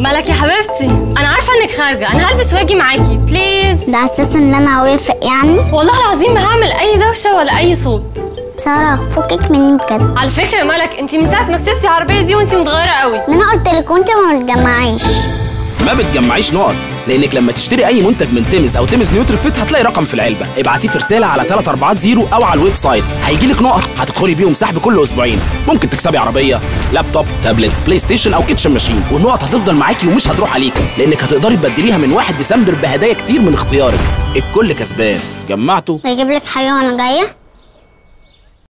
مالك يا حبيبتي انا عارفه انك خارجه انا هلبس واجي معاكي بليز ده على اساس ان انا اوافق يعني والله العظيم ما هعمل اي دوشه ولا اي صوت ساره فكك مني بجد على فكره يا مالك انت من ساعه ما كسبتي العربيه دي وانت متغيره قوي ما انا قلت لك وانت ما بتجمعيش ما بتجمعيش نقط لانك لما تشتري اي منتج من تيمز او تيمز نيوتري فيت هتلاقي رقم في العلبه ابعتيه في رساله على 340 او على الويب سايت هيجي لك نقط هتدخلي بيهم سحب كل اسبوعين ممكن تكسبي عربيه لابتوب تابلت بلاي ستيشن او كيتشن ماشين والنقط هتفضل معاكي ومش هتروح عليكي لانك هتقدري تبدليها من 1 ديسمبر بهدايا كتير من اختيارك الكل كسبان جمعته اجيب لك حاجه وانا جايه